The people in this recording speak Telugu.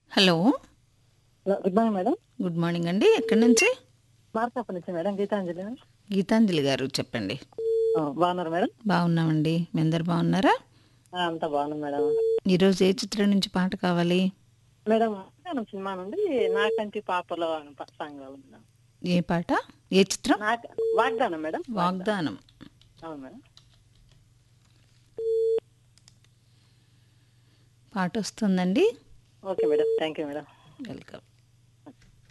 hello good morning madam good morning అండి ఎక్కడి నుంచి మార్కాపు నుంచి మేడం గీతాంజలి గీతాంజలి గారు చెప్పండి ఆ, బాగున్నారు మేడం బాగున్నామండి మీ అందరు బాగున్నారా ఆ, అంతా బాగున్నాం మేడం ఈరోజు ఏ చిత్రం నుంచి పాట కావాలి మేడం వాగ్దానం సినిమా నుండి నాకంటి పాపలో అని ప- సాంగ్ కావాలి మేడం ఏ పాట ఏ చిత్రం నాకు వాగ్దానం మేడం వాగ్దానం అవును మేడం పాట వస్తుందండి okay madam thank you madam welcome